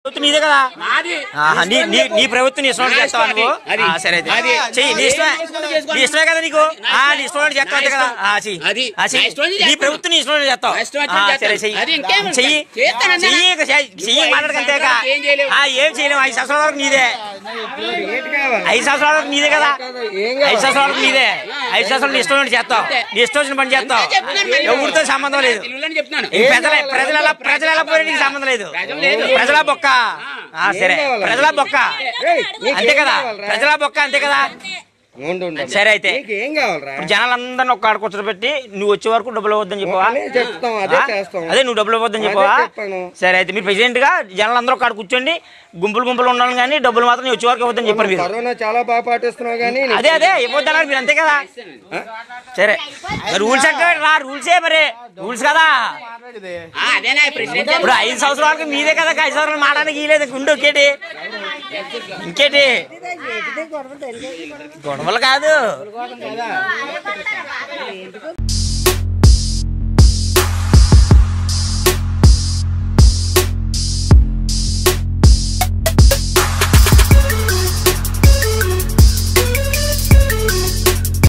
ప్రభుత్వం నీదే కదా నాది. ఆహా, నీ నీ నీ ప్రభుత్వం నీ ఇష్టం చేస్తావా నువ్వు అది. ఆ, సరే అయితే అది. చెయ్యి నీ ఇష్టమే చేసుకోండి. నీ ఇష్టమే కదా నీకు ఆ, నీ ఇష్టం చేస్తావు అంతే కదా ఆ, చెయ్యి అది. ఆ, చెయ్యి. నా ఇష్టం నీ చేస్తాను. ప్రభుత్వం నీ ఇష్టం చేస్తావు నా ఇష్టం ఆ, వచ్చినట్టు సరే చేస్తాను. చెయ్యి అది ఇంకేం చెయ్యి చేస్తానన్నా? చెయ్యి ఇక చెయ్యి చెయ్యి ఐదు మాట్లాడకంతే సంవత్సరాలు ఏం చేయలేవు. ఆ ఏం చేయలేము ఐదు సంవత్సరాల వరకు నీదే ఐదు సంవత్సరాల వరకు నీదే కదా ఐదు సంవత్సరాల వరకు నీదే ఐదు సంవత్సరాలు నీ ఇష్టం ఉన్నట్టు చేస్తావు నీ ఇష్టం వచ్చిన పని చేస్తావు అంతే చెప్తున్నాను మరి. ఎవరితో సంబంధం లేదు తెలుగులోనే చెప్తున్నాను ఈ ప్రజల ప్రజల ఎలా ప్రజల ఎలా పోయినా నీకు సంబంధం లేదు ప్రజలు లేదు. ప్రజల బొక్క ఆ, సరే ప్రజల బొక్క అంతే కదా ప్రజల బొక్క అంతే కదా ఉండు, ఉండు. సరే అయితే నీకు ఏం కావాలరా ఇప్పుడు జనాలందరిని ఒక్క ఆడ కూర్చోబెట్టి నువ్వు వచ్చే వరకు డబ్బులు ఇవ్వద్దని చెప్పవా అదే చెప్తాం అదే ఆ? చేస్తాం అదే నువ్వు డబ్బులు ఇవ్వద్దని అదే చెప్పవా చెప్పాను. సరే అయితే మీరు ప్రెసిడెంట్ గా జనాలందరూ ఒక్కడ కూర్చోండి గుంపులు గుంపులు ఉండాలి కానీ డబ్బులు మాత్రం నువ్వు వచ్చే వరకు ఇవ్వద్దని చెప్పారు మీరు కరోనా చాలా బాగా పాటిస్తున్నావు కానీ నీకు- అదే అదే ఇవ్వద్దన్నారు మీరు అంతే కదా సరే రూల్స్ అంటే రా రూల్సే మరి రూల్స్ కదా ఆ, అదేనా ప్రెసిడెంట్ ఇప్పుడు ఐదు సంవత్సరాలకు మీదే కదా ఐదు సంవత్సరాలు మాట్లాడడానికి లేదు గుండు ఇంకేటి ఇంకేటి గొడవలు కాదు